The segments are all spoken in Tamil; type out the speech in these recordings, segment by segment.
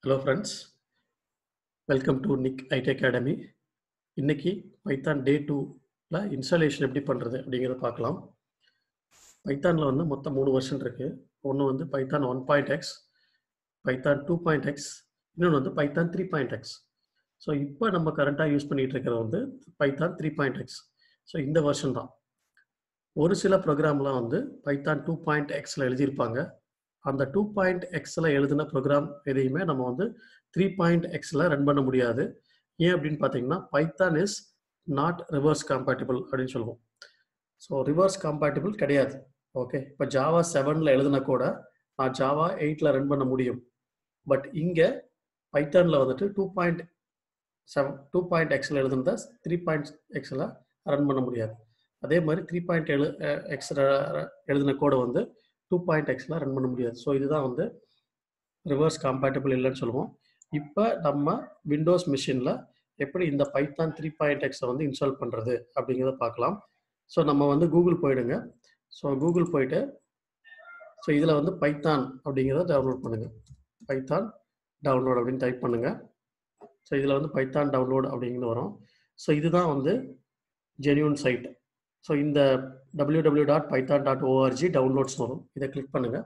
hello friends welcome to Nick IT academy இன்னைக்கு பைத்தான் டே டூவில் இன்ஸ்டாலேஷன் எப்படி பண்ணுறது அப்படிங்கிறத பார்க்கலாம் பைத்தானில் வந்து மொத்தம் மூணு வருஷன் இருக்குது ஒன்று வந்து Python one point X Python two point X இன்னொன்று வந்து Python three point X so இப்போ நம்ம கரண்ட்டாக யூஸ் பண்ணிகிட்டு இருக்கிறது வந்து Python three point X so இந்த வருஷன் தான் ஒரு சில ப்ரோக்ராம்லாம் வந்து பைத்தான் டூ பாயிண்ட் எக்ஸில் எழுதியிருப்பாங்க அந்த டூ பாயிண்ட் எக்ஸில் எழுதின ப்ரோக்ராம் எதையுமே நம்ம வந்து த்ரீ பாயிண்ட் எக்ஸில் ரன் பண்ண முடியாது ஏன் அப்படின்னு பார்த்தீங்கன்னா Python is not reverse compatible அப்படின்னு சொல்லுவோம் ஸோ ரிவர்ஸ் காம்பேட்டிபிள் கிடையாது ஓகே இப்போ ஜாவா செவனில் எழுதின கூட நான் ஜாவா எயிட்டில் ரன் பண்ண முடியும் பட் இங்கே பைத்தானில் வந்துட்டு two point seven two point எக்ஸில் எழுதுனத த்ரீ பாயிண்ட் எக்ஸில் ரன் பண்ண முடியாது அதே மாதிரி த்ரீ பாயிண்ட் எழு எக்ஸில் எழுதின கோடை வந்து டூ பாயிண்ட் எக்ஸில் ரன் பண்ண முடியாது ஸோ இதுதான் வந்து ரிவர்ஸ் காம்பேட்டபிள் இல்லைன்னு சொல்லுவோம் இப்போ நம்ம விண்டோஸ் மிஷினில் எப்படி இந்த பைத்தான் த்ரீ பாயிண்ட் எக்ஸை வந்து இன்ஸ்டால் பண்ணுறது அப்படிங்கிறத பார்க்கலாம் ஸோ நம்ம வந்து கூகுள் போயிடுங்க ஸோ கூகுள் போயிட்டு ஸோ இதில் வந்து பைத்தான் அப்படிங்கிறத டவுன்லோட் பண்ணுங்கள் பைத்தான் டவுன்லோட் அப்படின்னு டைப் பண்ணுங்கள் ஸோ இதில் வந்து பைத்தான் டவுன்லோட் அப்படிங்கிறது வரும் ஸோ இதுதான் வந்து ஜென்யூன் சைட் ஸோ இந்த W W dot Python dot ORG downloads வரும் இதை கிளிக் பண்ணுங்கள்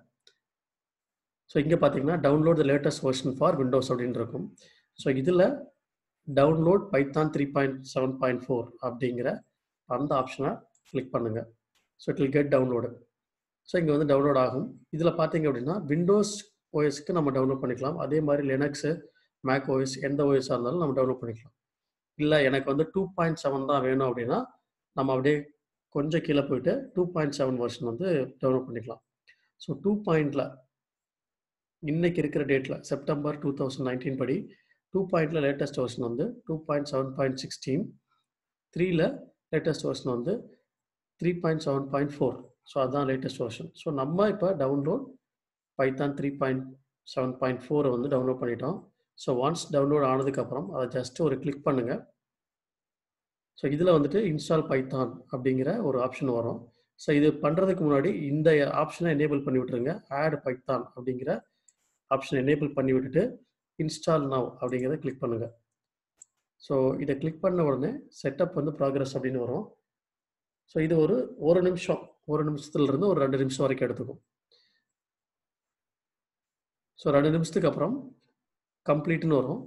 ஸோ இங்கே பார்த்தீங்கன்னா download the latest version for Windows அப்படின்னு இருக்கும் ஸோ இதில் download Python three point seven point four அப்படிங்கிற அந்த ஆப்ஷனை கிளிக் பண்ணுங்கள் so it will get download so இங்கே வந்து டவுன்லோட் ஆகும் இதில் பார்த்தீங்க அப்படின்னா விண்டோஸ் ஓஎஸ்க்கு நம்ம டவுன்லோட் பண்ணிக்கலாம் அதே மாதிரி லினக்ஸு மேக் ஓஎஸ் எந்த ஓஎஸாக இருந்தாலும் நம்ம டவுன்லோட் பண்ணிக்கலாம் இல்லை எனக்கு வந்து டூ பாயிண்ட் செவன் தான் வேணும் அப்படின்னா நம்ம அப்படியே கொஞ்சம் கீழே போயிட்டு டூ பாயிண்ட் செவன் வெர்ஷன் வந்து டவுன்லோட் பண்ணிக்கலாம் ஸோ டூ பாயிண்டில் இன்னைக்கு இருக்கிற டேட்டில் செப்டம்பர் டூ தௌசண்ட் நைன்டீன் படி டூ பாயிண்டில் லேட்டஸ்ட் வெர்ஷன் வந்து two point seven point sixteen த்ரீல லேட்டஸ்ட் வெர்ஷன் வந்து three point seven point four so அதுதான் லேட்டஸ்ட் வெர்ஷன் ஸோ நம்ம இப்போ download Python three point seven point ஃபோரை வந்து டவுன்லோட் பண்ணிட்டோம் ஸோ ஒன்ஸ் டவுன்லோட் ஆனதுக்கப்புறம் அதை ஜஸ்ட் ஒரு கிளிக் பண்ணுங்கள் ஸோ இதில் வந்துட்டு இன்ஸ்டால் பைத்தான் அப்படிங்கிற ஒரு ஆப்ஷன் வரும் ஸோ இது பண்ணுறதுக்கு முன்னாடி இந்த ஆப்ஷனை எனேபிள் பண்ணி விட்டுருங்க ஆட் பைத்தான் அப்படிங்கிற ஆப்ஷனை எனேபிள் பண்ணி விட்டுட்டு இன்ஸ்டால் நவ் அப்படிங்கிறத கிளிக் பண்ணுங்கள் ஸோ இதை கிளிக் பண்ண உடனே செட்டப் வந்து ப்ராக்ரஸ் அப்படின்னு வரும் ஸோ இது ஒரு ஒரு நிமிஷம் ஒரு நிமிஷத்துலேருந்து ஒரு ரெண்டு நிமிஷம் வரைக்கும் எடுத்துக்கும் ஸோ ரெண்டு நிமிஷத்துக்கு அப்புறம் கம்ப்ளீட்னு வரும்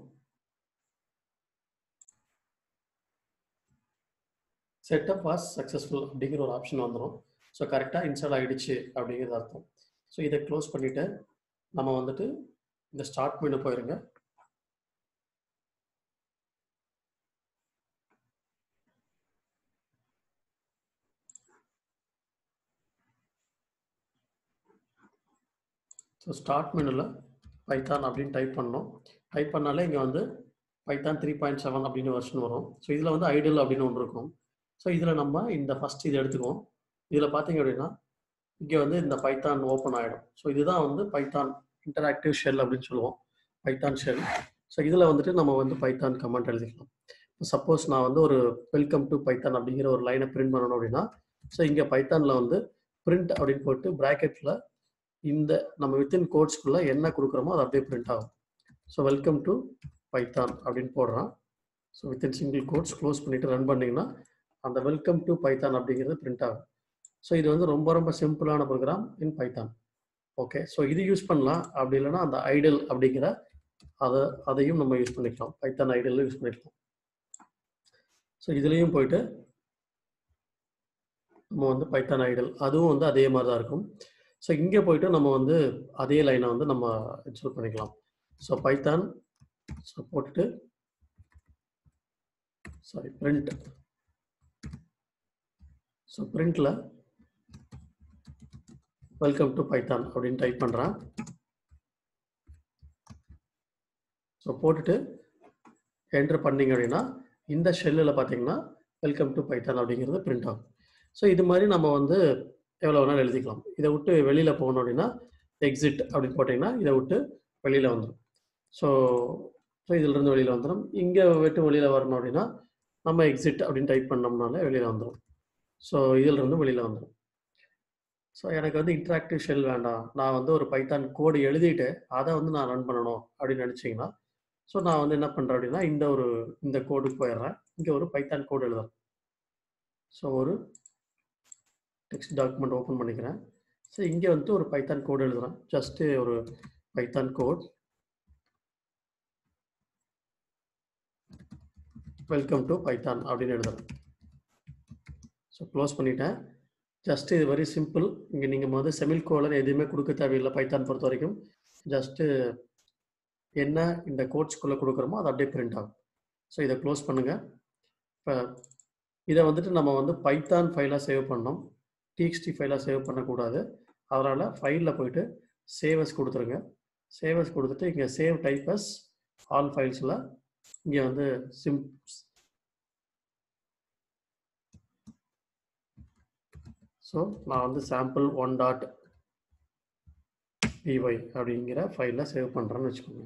செட்டப் வாஸ் சக்ஸஸ்ஃபுல் அப்படிங்கிற ஒரு ஆப்ஷன் வந்துடும் ஸோ கரெக்டாக இன்ஸ்டால் ஆகிடுச்சு அப்படிங்கிறது அர்த்தம் ஸோ இதை க்ளோஸ் பண்ணிவிட்டு நம்ம வந்துட்டு இந்த ஸ்டார்ட் மெனு போயிருங்க ஸோ ஸ்டார்ட் மெனுவில் பைத்தான் அப்படின்னு டைப் பண்ணோம் டைப் பண்ணாலே இங்கே வந்து பைத்தான் த்ரீ பாயிண்ட் செவன் அப்படின்னு வருஷன் வரும் ஸோ இதில் வந்து ஐடியல் அப்படின்னு ஒன்று இருக்கும் ஸோ இதில் நம்ம இந்த ஃபஸ்ட் இது எடுத்துக்குவோம் இதில் பார்த்தீங்க அப்படின்னா இங்கே வந்து இந்த பைத்தான் ஓப்பன் ஆகிடும் ஸோ இதுதான் வந்து பைத்தான் இன்டராக்டிவ் ஷெல் அப்படின்னு சொல்லுவோம் பைத்தான் ஷெல் ஸோ இதில் வந்துட்டு நம்ம வந்து பைத்தான் கமெண்ட் எழுதிக்கலாம் சப்போஸ் நான் வந்து ஒரு வெல்கம் டு பைத்தான் அப்படிங்கிற ஒரு லைனை பிரிண்ட் பண்ணணும் அப்படின்னா ஸோ இங்கே பைத்தானில் வந்து பிரிண்ட் அப்படின்னு போட்டு ப்ராக்கெட்டில் இந்த நம்ம வித்தின் கோட்ஸ்க்குள்ளே என்ன கொடுக்குறோமோ அது அப்படியே பிரிண்ட் ஆகும் ஸோ வெல்கம் டு பைத்தான் அப்படின்னு போடுறான் so within single quotes close பண்ணிவிட்டு ரன் பண்ணிங்கன்னா அந்த வெல்கம் டு பைத்தான் அப்படிங்கிறது பிரிண்ட் ஆகும் ஸோ இது வந்து ரொம்ப ரொம்ப சிம்பிளான program in Python okay so இது யூஸ் பண்ணலாம் அப்படி இல்லைன்னா அந்த ஐடல் அப்படிங்கிற அதை அதையும் நம்ம யூஸ் பண்ணிக்கலாம் பைத்தான் ஐடலில் யூஸ் பண்ணிக்கலாம் ஸோ இதுலேயும் போயிட்டு நம்ம வந்து பைத்தான் ஐடல் அதுவும் வந்து அதே மாதிரி தான் இருக்கும் ஸோ இங்கே போயிட்டு நம்ம வந்து அதே லைனை வந்து நம்ம இன்ஸ்டால் பண்ணிக்கலாம் ஸோ பைத்தான் ஸோ போட்டுட்டு சாரி பிரிண்ட் ஸோ பிரிண்டில் வெல்கம் டு பைத்தான் அப்படின்னு டைப் பண்ணுறேன் ஸோ போட்டுட்டு என்ட்ரு பண்ணிங்க அப்படின்னா இந்த ஷெல்லில் பார்த்தீங்கன்னா வெல்கம் டு பைத்தான் அப்படிங்கிறது பிரிண்ட் ஆகும் ஸோ இது மாதிரி நம்ம வந்து எவ்வளோ வேணாலும் எழுதிக்கலாம் இதை விட்டு வெளியில் போகணும் அப்படின்னா எக்ஸிட் அப்படின்னு போட்டிங்கன்னா இதை விட்டு வெளியில் வந்துடும் ஸோ ஸோ இதிலிருந்து வெளியில் வந்துடும் இங்கே விட்டு வெளியில் வரணும் அப்படின்னா நம்ம எக்ஸிட் அப்படின்னு டைப் பண்ணோம்னாலே வெளியில் வந்துடும் ஸோ இதிலிருந்து வெளியில் வந்துடும் ஸோ எனக்கு வந்து இன்ட்ராக்டிவ் ஷெல் வேண்டாம் நான் வந்து ஒரு பைத்தான் கோடு எழுதிட்டு அதை வந்து நான் ரன் பண்ணணும் அப்படின்னு நினச்சிங்கன்னா ஸோ நான் வந்து என்ன பண்ணுறேன் அப்படின்னா இந்த ஒரு இந்த கோடுக்கு போயிடுறேன் இங்கே ஒரு பைத்தான் கோடு எழுதுறேன் ஸோ ஒரு டெக்ஸ்ட் டாக்குமெண்ட் ஓப்பன் பண்ணிக்கிறேன் ஸோ இங்கே வந்துட்டு ஒரு பைத்தான் கோடு எழுதுறேன் ஜஸ்ட்டு ஒரு Python code welcome to Python அப்படின்னு எழுதுறேன் ஸோ க்ளோஸ் பண்ணிட்டேன் ஜஸ்ட் இது வெரி சிம்பிள் இங்கே நீங்கள் வந்து செமில் கோலர் எதுவுமே கொடுக்க தேவையில்லை பைத்தான் பொறுத்த வரைக்கும் ஜஸ்ட்டு என்ன இந்த கோட்ஸ்குள்ளே கொடுக்குறோமோ அது அப்படியே பிரிண்ட் ஆகும் ஸோ இதை க்ளோஸ் பண்ணுங்கள் இப்போ இதை வந்துட்டு நம்ம வந்து பைத்தான் ஃபைலாக சேவ் பண்ணோம் டிஎக்ஸ்டி ஃபைலாக சேவ் பண்ணக்கூடாது அதனால் ஃபைலில் போயிட்டு சேவஸ் கொடுத்துருங்க சேவஸ் கொடுத்துட்டு இங்கே சேவ் டைப்பஸ் ஆல் ஃபைல்ஸில் இங்கே வந்து சிம் ஸோ நான் வந்து சாம்பிள் ஒன் டாட் பிஒய் அப்படிங்கிற ஃபைலில் சேவ் பண்ணுறேன்னு வச்சுக்கோங்க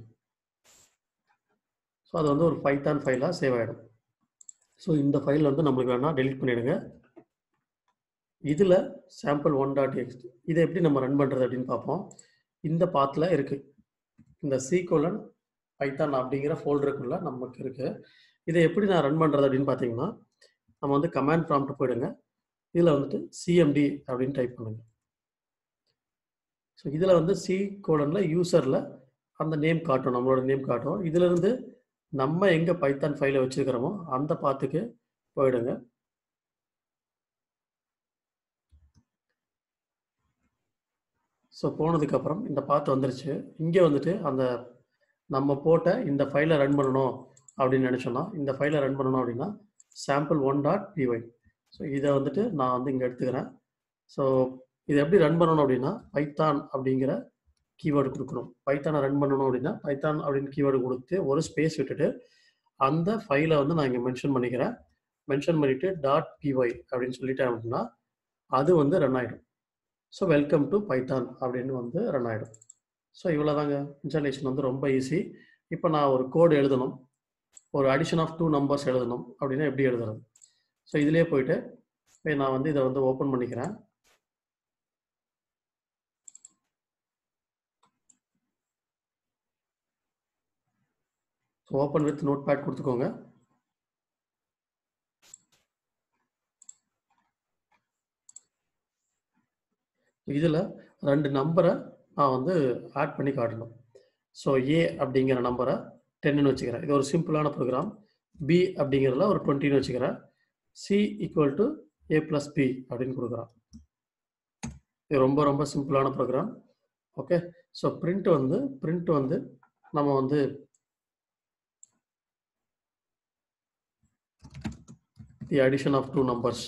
ஸோ அது வந்து ஒரு பைத்தான் ஃபைலாக சேவ் ஆகிடும் ஸோ இந்த ஃபைல் வந்து நம்மளுக்கு வேணால் டெலிட் பண்ணிவிடுங்க இதில் சாம்பிள் ஒன் டாட் எக்ஸ்ட் இதை எப்படி நம்ம ரன் பண்ணுறது அப்படின்னு பார்ப்போம் இந்த பாத்தில் இருக்குது இந்த சீகோலன் பைத்தான் அப்படிங்கிற ஃபோல்டருக்குள்ளே நமக்கு இருக்குது இதை எப்படி நான் ரன் பண்ணுறது அப்படின்னு பார்த்தீங்கன்னா நம்ம வந்து கமாண்ட் ப்ராம்ப்ட் போயிடுங்க இதில் வந்துட்டு சிஎம்டி அப்படின்னு டைப் பண்ணுங்க ஸோ இதில் வந்து சி கோலனில் யூசரில் அந்த நேம் காட்டும் நம்மளோட நேம் காட்டும் இதிலிருந்து நம்ம எங்கே பைத்தான் ஃபைலை வச்சுருக்கிறோமோ அந்த பாத்துக்கு போயிடுங்க ஸோ போனதுக்கப்புறம் இந்த பாத்து வந்துருச்சு இங்கே வந்துட்டு அந்த நம்ம போட்ட இந்த ஃபைலை ரன் பண்ணணும் அப்படின்னு நினச்சோன்னா இந்த ஃபைலை ரன் பண்ணணும் அப்படின்னா sample one dot PY so இதை வந்துட்டு நான் வந்து இங்கே எடுத்துக்கிறேன் ஸோ இதை எப்படி ரன் பண்ணணும் அப்படின்னா பைத்தான் அப்படிங்கிற கீவேர்டு கொடுக்கணும் பைத்தானை ரன் பண்ணணும் அப்படின்னா பைத்தான் அப்படின்னு கீவேர்டு கொடுத்து ஒரு ஸ்பேஸ் விட்டுட்டு அந்த ஃபைலை வந்து நான் இங்கே மென்ஷன் பண்ணிக்கிறேன் மென்ஷன் பண்ணிவிட்டு டாட் பிஒய் அப்படின்னு சொல்லிட்டேன் அப்படின்னா அது வந்து ரன் ஆகிடும் ஸோ வெல்கம் டு பைத்தான் அப்படின்னு வந்து ரன் ஆகிடும் ஸோ இவ்வளோ தாங்க இன்ஸ்டாலேஷன் வந்து ரொம்ப ஈஸி இப்போ நான் ஒரு கோடு எழுதணும் ஒரு அடிஷன் ஆஃப் டூ நம்பர்ஸ் எழுதணும் அப்படின்னா எப்படி எழுதுறது ஸோ இதிலே போயிட்டு இப்போ நான் வந்து இதை வந்து ஓப்பன் பண்ணிக்கிறேன் so open with notepad கொடுத்துக்கோங்க இதில் ரெண்டு நம்பரை நான் வந்து ஆட் பண்ணி காட்டணும் ஸோ ஏ அப்படிங்கிற நம்பரை டென்னு வச்சுக்கிறேன் இது ஒரு சிம்பிளான ப்ரோக்ராம் பி அப்படிங்கிறதுல ஒரு டுவெண்ட்டின்னு வச்சுக்கிறேன் C equal to A plus B அப்படின்னு கொடுக்குறான் இது ரொம்ப ரொம்ப சிம்பிளான ப்ரோக்ராம் ஓகே ஸோ பிரிண்ட் வந்து பிரிண்ட் வந்து நம்ம வந்து the addition of two numbers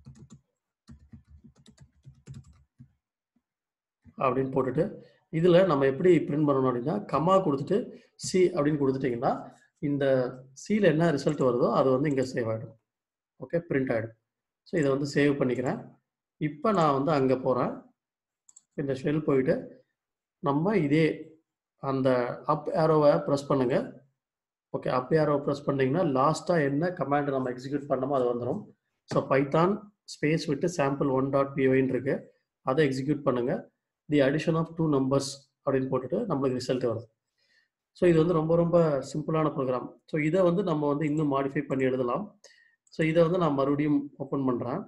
அப்படின்னு போட்டுட்டு இதில் நம்ம எப்படி பிரிண்ட் பண்ணணும் அப்படின்னா கமா கொடுத்துட்டு சி அப்படின்னு கொடுத்துட்டிங்கன்னா இந்த சியில் என்ன ரிசல்ட் வருதோ அது வந்து இங்கே சேவ் ஆகிடும் ஓகே பிரிண்ட் ஆகிடும் ஸோ இதை வந்து சேவ் பண்ணிக்கிறேன் இப்போ நான் வந்து அங்கே போகிறேன் இந்த ஷெல் போயிட்டு நம்ம இதே அந்த அப் ஏரோவை ப்ரெஸ் பண்ணுங்கள் ஓகே அப் ஏரோவை ப்ரெஸ் பண்ணிங்கன்னா லாஸ்ட்டாக என்ன கமாண்ட் நம்ம எக்ஸிக்யூட் பண்ணமோ அது வந்துடும் ஸோ பைத்தான் ஸ்பேஸ் விட்டு சாம்பிள் ஒன் டாட் பிஒயின் இருக்கு அதை எக்ஸிக்யூட் பண்ணுங்கள் the addition of two numbers அப்படின்னு போட்டுட்டு நம்மளுக்கு ரிசல்ட் வருது ஸோ இது வந்து ரொம்ப ரொம்ப சிம்பிளான ப்ரோக்ராம் ஸோ இதை வந்து நம்ம வந்து இன்னும் மாடிஃபை பண்ணி எழுதலாம் ஸோ இதை வந்து நான் மறுபடியும் ஓப்பன் பண்ணுறேன்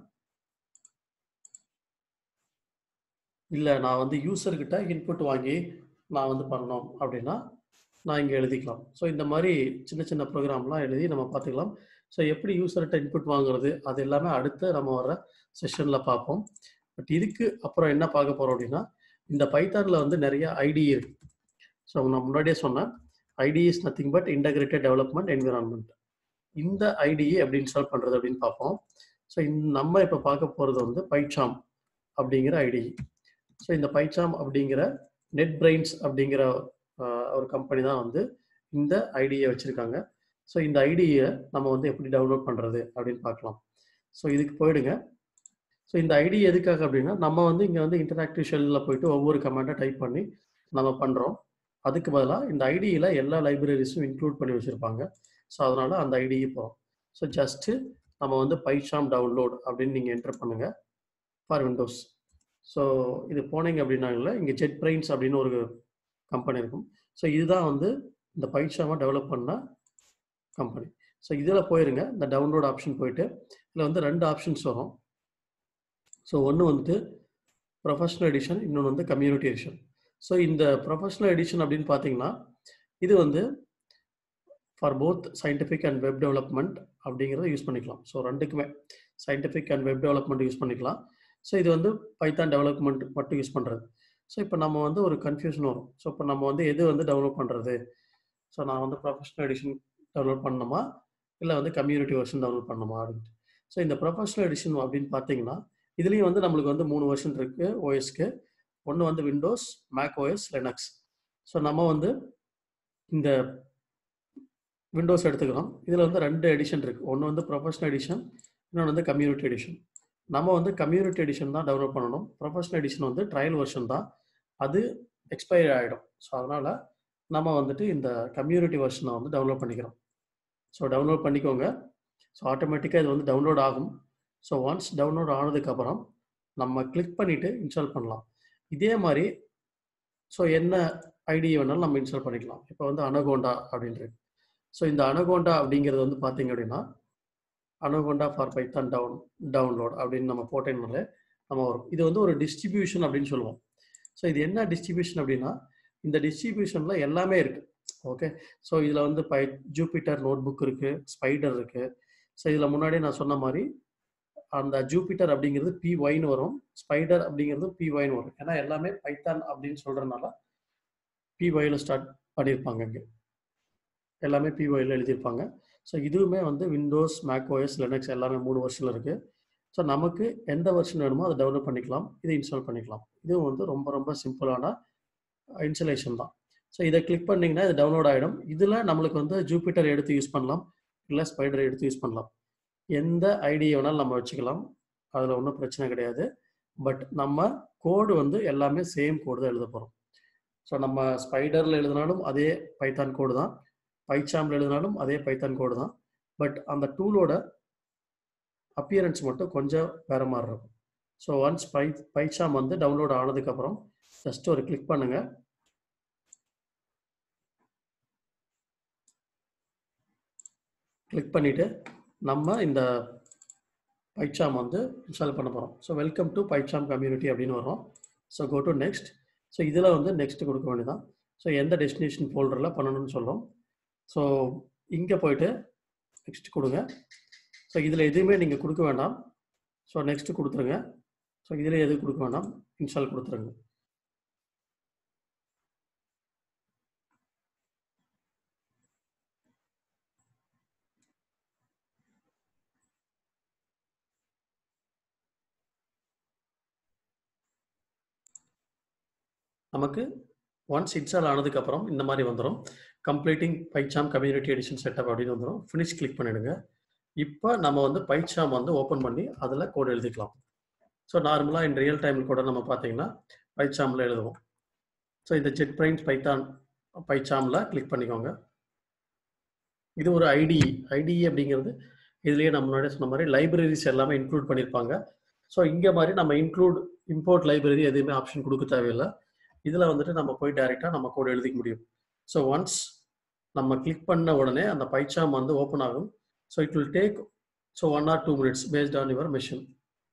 இல்லை நான் வந்து யூசர்கிட்ட இன்புட் வாங்கி நான் வந்து பண்ணோம் அப்படின்னா நான் இங்கே எழுதிக்கலாம் ஸோ இந்த மாதிரி சின்ன சின்ன ப்ரோக்ராம்லாம் எழுதி நம்ம பார்த்துக்கலாம் ஸோ எப்படி யூசர்கிட்ட இன்புட் வாங்குறது அது எல்லாமே அடுத்து நம்ம வர செஷனில் பார்ப்போம் பட் இதுக்கு அப்புறம் என்ன பார்க்க போகிறோம் அப்படின்னா இந்த பைத்தானில் வந்து நிறைய ஐடி இருக்கு ஸோ நான் முன்னாடியே சொன்னேன் IDE is nothing but integrated development environment இந்த ஐடியை எப்படி இன்ஸ்டால் பண்ணுறது அப்படின்னு பார்ப்போம் ஸோ நம்ம இப்போ பார்க்க போகிறது வந்து பைச்சாம் அப்படிங்கிற ஐடி ஸோ இந்த பைச்சாம் அப்படிங்கிற நெட் பிரெயின்ஸ் அப்படிங்கிற ஒரு கம்பெனி தான் வந்து இந்த ஐடியை வச்சுருக்காங்க ஸோ இந்த ஐடியை நம்ம வந்து எப்படி டவுன்லோட் பண்ணுறது அப்படின்னு பார்க்கலாம் ஸோ இதுக்கு போயிடுங்க ஸோ இந்த ஐடி எதுக்காக அப்படின்னா நம்ம வந்து இங்கே வந்து இன்டராக்டிவ் ஷெல்லில் போயிட்டு ஒவ்வொரு கமெண்ட்டை டைப் பண்ணி நம்ம பண்ணுறோம் அதுக்கு பதிலாக இந்த ஐடியில் எல்லா லைப்ரரிஸும் இன்க்ளூட் பண்ணி வச்சுருப்பாங்க ஸோ அதனால் அந்த ஐடிக்கு போகிறோம் ஸோ ஜஸ்ட்டு நம்ம வந்து பைஷாம் டவுன்லோட் அப்படின்னு நீங்கள் என்டர் பண்ணுங்கள் ஃபார் விண்டோஸ் ஸோ இது போனீங்க அப்படின்னாங்கள இங்கே ஜெட் பிரைன்ஸ் அப்படின்னு ஒரு கம்பெனி இருக்கும் ஸோ இதுதான் வந்து இந்த பைச்சாமை டெவலப் பண்ண கம்பெனி ஸோ இதில் போயிருங்க இந்த டவுன்லோட் ஆப்ஷன் போயிட்டு இதில் வந்து ரெண்டு ஆப்ஷன்ஸ் வரும் ஸோ ஒன்று வந்துட்டு ப்ரொஃபஷனல் எடிஷன் இன்னொன்று வந்து கம்யூனிட்டி எடிஷன் ஸோ இந்த ப்ரொஃபஷனல் எடிஷன் அப்படின்னு பார்த்தீங்கன்னா இது வந்து for both scientific and web development அப்படிங்கிறத யூஸ் பண்ணிக்கலாம் ஸோ ரெண்டுக்குமே scientific and web development use பண்ணிக்கலாம் ஸோ இது வந்து பைத்தான் டெவலப்மெண்ட் மட்டும் யூஸ் பண்ணுறது ஸோ இப்போ நம்ம வந்து ஒரு கன்ஃபியூஷன் வரும் ஸோ இப்போ நம்ம வந்து எது வந்து டெவலப் பண்ணுறது ஸோ நான் வந்து ப்ரொஃபஷனல் எடிஷன் டெவலப் பண்ணணுமா இல்லை வந்து கம்யூனிட்டி வெர்ஷன் டெவலப் பண்ணணுமா அப்படின்ட்டு ஸோ இந்த ப்ரொஃபஷனல் எடிஷன் அப்படின்னு பார்த்தீங்கன்னா இதுலேயும் வந்து நம்மளுக்கு வந்து மூணு வெர்ஷன் இருக்குது ஓஎஸ்க்கு ஒன்று வந்து Windows Mac OS Linux so நம்ம வந்து இந்த விண்டோஸ் எடுத்துக்கலாம் இதில் வந்து ரெண்டு எடிஷன் இருக்குது ஒன்று வந்து ப்ரொஃபஷனல் எடிஷன் இன்னொன்று வந்து கம்யூனிட்டி எடிஷன் நம்ம வந்து கம்யூனிட்டி எடிஷன் தான் டெவலப் பண்ணணும் ப்ரொஃபஷனல் எடிஷன் வந்து ட்ரையல் வெர்ஷன் தான் அது எக்ஸ்பைரி ஆகிடும் ஸோ அதனால் நம்ம வந்துட்டு இந்த கம்யூனிட்டி வெர்ஷனை வந்து டவுன்லோட் பண்ணிக்கிறோம் ஸோ டவுன்லோட் பண்ணிக்கோங்க ஸோ ஆட்டோமேட்டிக்காக இது வந்து டவுன்லோட் ஆகும் ஸோ ஒன்ஸ் டவுன்லோட் ஆனதுக்கப்புறம் நம்ம கிளிக் பண்ணிவிட்டு இன்ஸ்டால் பண்ணலாம் இதே மாதிரி ஸோ என்ன ஐடி வேணாலும் நம்ம இன்ஸ்டால் பண்ணிக்கலாம் இப்போ வந்து அனகோண்டா அப்படின்றது ஸோ இந்த அனகோண்டா அப்படிங்கிறது வந்து பார்த்தீங்க அப்படின்னா Anaconda for Python down download அப்படின்னு நம்ம போட்டேன்னாலே நம்ம வரும் இது வந்து ஒரு டிஸ்ட்ரிபியூஷன் அப்படின்னு சொல்லுவோம் ஸோ இது என்ன டிஸ்ட்ரிபியூஷன் அப்படின்னா இந்த டிஸ்ட்ரிபியூஷனில் எல்லாமே இருக்குது ஓகே ஸோ இதில் வந்து பை ஜூபிட்டர் நோட் புக் இருக்குது ஸ்பைடர் இருக்குது ஸோ இதில் முன்னாடி நான் சொன்ன மாதிரி அந்த ஜூபிட்டர் அப்படிங்கிறது பி ஒய்னு வரும் ஸ்பைடர் அப்படிங்கிறது பி ஒய்னு வரும் ஏன்னா எல்லாமே பைத்தான் அப்படின்னு சொல்கிறதுனால பி ஒயில் ஸ்டார்ட் பண்ணியிருப்பாங்க இங்கே எல்லாமே பி ஒயில் எழுதியிருப்பாங்க ஸோ இதுவுமே வந்து விண்டோஸ் மேக் ஓஎஸ் லினக்ஸ் எல்லாமே மூணு வருஷனில் இருக்குது ஸோ நமக்கு எந்த வெர்ஷன் வேணுமோ அதை டவுன்லோட் பண்ணிக்கலாம் இதை இன்ஸ்டால் பண்ணிக்கலாம் இதுவும் வந்து ரொம்ப ரொம்ப சிம்பிளான இன்ஸ்டலேஷன் தான் ஸோ இதை கிளிக் பண்ணிங்கன்னா இது டவுன்லோட் ஆகிடும் இதில் நம்மளுக்கு வந்து ஜூபிட்டர் எடுத்து யூஸ் பண்ணலாம் இல்லை ஸ்பைடர் எடுத்து யூஸ் பண்ணலாம் எந்த ஐடியை வேணாலும் நம்ம வச்சுக்கலாம் அதில் ஒன்றும் பிரச்சனை கிடையாது பட் நம்ம கோடு வந்து எல்லாமே சேம் கோடு தான் எழுத போகிறோம் ஸோ நம்ம ஸ்பைடரில் எழுதினாலும் அதே பைத்தான் கோடு தான் பைச்சாமில் எழுதினாலும் அதே பைத்தான் கோடு தான் பட் அந்த டூலோட அப்பியரன்ஸ் மட்டும் கொஞ்சம் வேற மாதிரி இருக்கும் ஸோ ஒன்ஸ் பை பைச்சாம் வந்து டவுன்லோட் ஆனதுக்கப்புறம் ஜஸ்ட் ஒரு கிளிக் பண்ணுங்க கிளிக் பண்ணிட்டு நம்ம இந்த பைச்சாம் வந்து இன்ஸ்டால் பண்ண போகிறோம் so welcome to PyCharm community அப்படின்னு வரும் so go to next so இதில் வந்து நெக்ஸ்ட் கொடுக்க வேண்டியதான் ஸோ எந்த டெஸ்டினேஷன் ஃபோல்டரில் பண்ணணும்னு சொல்கிறோம் ஸோ இங்கே போயிட்டு நெக்ஸ்ட் கொடுங்க ஸோ இதில் எதுவுமே நீங்கள் கொடுக்க வேண்டாம் ஸோ நெக்ஸ்ட் கொடுத்துருங்க ஸோ இதில் எதுவும் கொடுக்க வேண்டாம் இன்ஸ்டால் கொடுத்துருங்க நமக்கு ஒன்ஸ் இன்ஸ்டால் ஆனதுக்கப்புறம் இந்த மாதிரி வந்துடும் completing PyCharm community edition setup அப்படின்னு வந்துடும் ஃபினிஷ் கிளிக் பண்ணிடுங்க இப்போ நம்ம வந்து பைச்சாம் வந்து ஓப்பன் பண்ணி அதில் கோட் எழுதிக்கலாம் ஸோ நார்மலாக இன் ரியல் டைமில் கூட நம்ம பார்த்தீங்கன்னா பைச்சாமில் எழுதுவோம் ஸோ இந்த ஜெட் பிரைன்ஸ் பைத்தான் பைச்சாமில் கிளிக் பண்ணிக்கோங்க இது ஒரு ஐடிஇ ஐடிஇ அப்படிங்கிறது இதுலேயே நம்ம முன்னாடி சொன்ன மாதிரி லைப்ரரிஸ் எல்லாமே இன்க்ளூட் பண்ணியிருப்பாங்க ஸோ இங்கே மாதிரி நம்ம இன்க்ளூட் இம்போர்ட் லைப்ரரி எதுவுமே ஆப்ஷன் கொடுக்க தேவையில்லை இதில் வந்துட்டு நம்ம போய் டைரெக்டாக நம்ம கோட் எழுதிக்க முடியும் ஸோ ஒன்ஸ் நம்ம கிளிக் பண்ண உடனே அந்த பைச்சாம் வந்து ஓப்பன் ஆகும் so it will take so one or two minutes based on your machine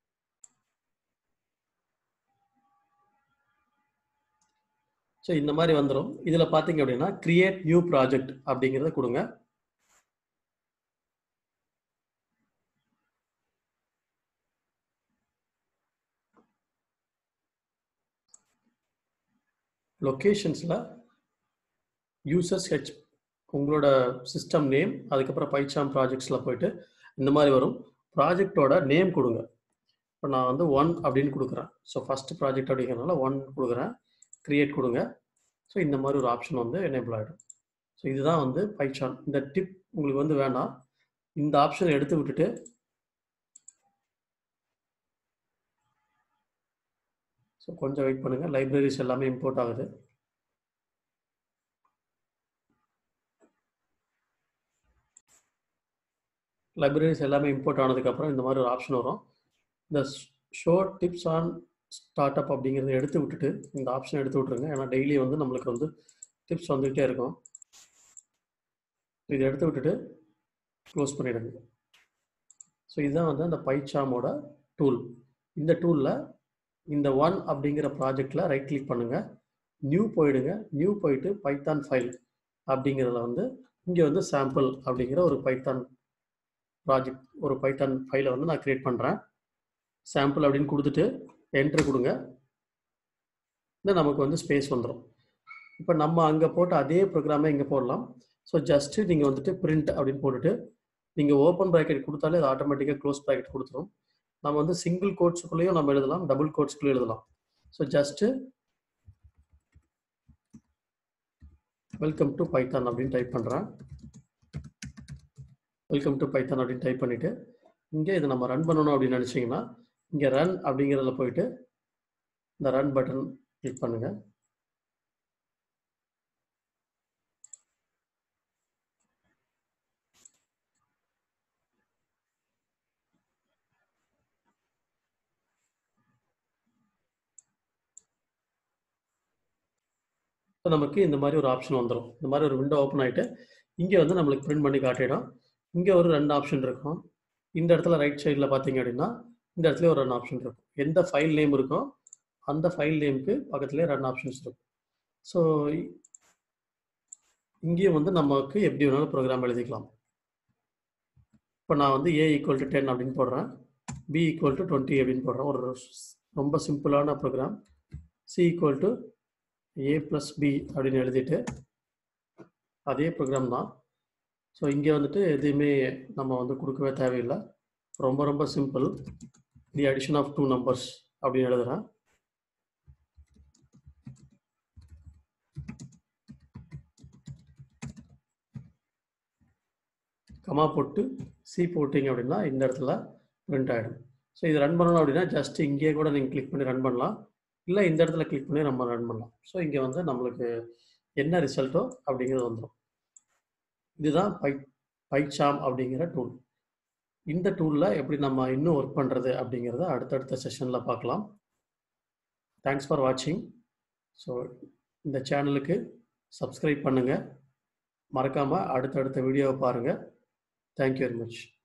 so இந்த மாதிரி வந்துடும் இதில் பார்த்தீங்க அப்படின்னா கிரியேட் நியூ ப்ராஜெக்ட் அப்படிங்கிறத கொடுங்க லொக்கேஷன்ஸில் யூசர்ஸ் ஹெச் உங்களோட சிஸ்டம் நேம் அதுக்கப்புறம் பைச்சாம் ப்ராஜெக்ட்ஸில் போயிட்டு இந்த மாதிரி வரும் ப்ராஜெக்டோட நேம் கொடுங்க இப்போ நான் வந்து ஒன் அப்படின்னு கொடுக்குறேன் ஸோ ஃபஸ்ட் ப்ராஜெக்ட் அப்படிங்கிறதுனால ஒன் கொடுக்குறேன் க்ரியேட் கொடுங்க ஸோ இந்த மாதிரி ஒரு ஆப்ஷன் வந்து எனேபிள் ஆகிடும் ஸோ இதுதான் வந்து பைச்சான் இந்த டிப் உங்களுக்கு வந்து வேணாம் இந்த ஆப்ஷனை எடுத்து விட்டுட்டு ஸோ கொஞ்சம் வெயிட் பண்ணுங்கள் லைப்ரரிஸ் எல்லாமே இம்போர்ட் ஆகுது லைப்ரரிஸ் எல்லாமே இம்போர்ட் ஆனதுக்கப்புறம் இந்த மாதிரி ஒரு ஆப்ஷன் வரும் இந்த show tips on startup அப்படிங்கிறத எடுத்து விட்டுட்டு இந்த ஆப்ஷன் எடுத்து விட்ருங்க ஏன்னா டெய்லி வந்து நம்மளுக்கு வந்து டிப்ஸ் வந்துகிட்டே இருக்கும் இதை எடுத்து விட்டுட்டு க்ளோஸ் பண்ணிடுங்க ஸோ இதுதான் வந்து அந்த பைச்சாமோட டூல் இந்த டூலில் இந்த ஒன் அப்படிங்கிற ப்ராஜெக்டில் ரைட் கிளிக் பண்ணுங்கள் நியூ போயிடுங்க நியூ போயிட்டு பைத்தான் ஃபைல் அப்படிங்கிறதுல வந்து இங்கே வந்து சாம்பிள் அப்படிங்கிற ஒரு பைத்தான் ப்ராஜெக்ட் ஒரு பைத்தான் ஃபைலை வந்து நான் க்ரியேட் பண்ணுறேன் சாம்பிள் அப்படின்னு கொடுத்துட்டு என்ட்ரு கொடுங்க இல்லை நமக்கு வந்து ஸ்பேஸ் வந்துடும் இப்போ நம்ம அங்கே போட்ட அதே ப்ரோக்ராமை இங்கே போடலாம் ஸோ ஜஸ்ட்டு நீங்கள் வந்துட்டு பிரிண்ட் அப்படின்னு போட்டுட்டு நீங்கள் ஓப்பன் ப்ராக்கெட் கொடுத்தாலே அது ஆட்டோமேட்டிக்காக க்ளோஸ் ப்ராக்கெட் கொடுத்துரும் நம்ம வந்து சிங்கிள் கோட்ஸுக்குள்ளேயும் நம்ம எழுதலாம் டபுள் கோட்ஸ்குள்ளேயும் எழுதலாம் so just welcome to Python அப்படின்னு டைப் பண்ணுறேன் வெல்கம் டு பைத்தான் அப்படின்னு டைப் பண்ணிவிட்டு இங்கே இதை நம்ம ரன் பண்ணணும் அப்படின்னு நினச்சிங்கன்னா இங்கே ரன் அப்படிங்கிறதுல போயிட்டு இந்த ரன் பட்டன் கிளிக் பண்ணுங்கள் இப்போ நமக்கு இந்த மாதிரி ஒரு ஆப்ஷன் வந்துடும் இந்த மாதிரி ஒரு விண்டோ ஓப்பன் ஆகிட்டு இங்கே வந்து நம்மளுக்கு பிரிண்ட் பண்ணி காட்டிடும் இங்கே ஒரு ரெண்டு ஆப்ஷன் இருக்கும் இந்த இடத்துல ரைட் சைடில் பார்த்தீங்க அப்படின்னா இந்த இடத்துல ஒரு ரெண்டு ஆப்ஷன் இருக்கும் எந்த ஃபைல் நேம் இருக்கோ அந்த ஃபைல் நேமுக்கு பக்கத்துலேயே ரெண்டு ஆப்ஷன்ஸ் இருக்கும் ஸோ இங்கேயும் வந்து நமக்கு எப்படி வேணாலும் ப்ரோக்ராம் எழுதிக்கலாம் இப்போ நான் வந்து ஏ ஈக்குவல் டு டென் அப்படின்னு போடுறேன் பி ஈக்குவல் டு டுவெண்ட்டி அப்படின்னு போடுறேன் ஒரு ரொம்ப சிம்பிளான program C equal to A plus B அப்படின்னு எழுதிட்டு அதே ப்ரோக்ராம் தான் ஸோ இங்கே வந்துட்டு எதுவுமே நம்ம வந்து கொடுக்கவே தேவையில்லை ரொம்ப ரொம்ப simple the addition of two numbers அப்படின்னு எழுதுகிறேன் கமா போட்டு சி போட்டிங்க அப்படின்னா இந்த இடத்துல பிரிண்ட் ஆகிடும் ஸோ இது ரன் பண்ணணும் அப்படின்னா ஜஸ்ட் இங்கேயே கூட நீங்கள் கிளிக் பண்ணி ரன் பண்ணலாம் இல்லை இந்த இடத்துல கிளிக் பண்ணி நம்ம ரன் பண்ணலாம் ஸோ இங்கே வந்து நம்மளுக்கு என்ன ரிசல்ட்டோ அப்படிங்கிறது வந்துடும் இதுதான் பை பைச்சாம் அப்படிங்கிற டூல் இந்த டூலில் எப்படி நம்ம இன்னும் ஒர்க் பண்ணுறது அப்படிங்கிறத அடுத்தடுத்த செஷனில் பார்க்கலாம் தேங்க்ஸ் ஃபார் வாட்சிங் ஸோ இந்த சேனலுக்கு சப்ஸ்கிரைப் பண்ணுங்கள் மறக்காமல் அடுத்தடுத்த வீடியோவை பாருங்கள் தேங்க்யூ வெரி மச்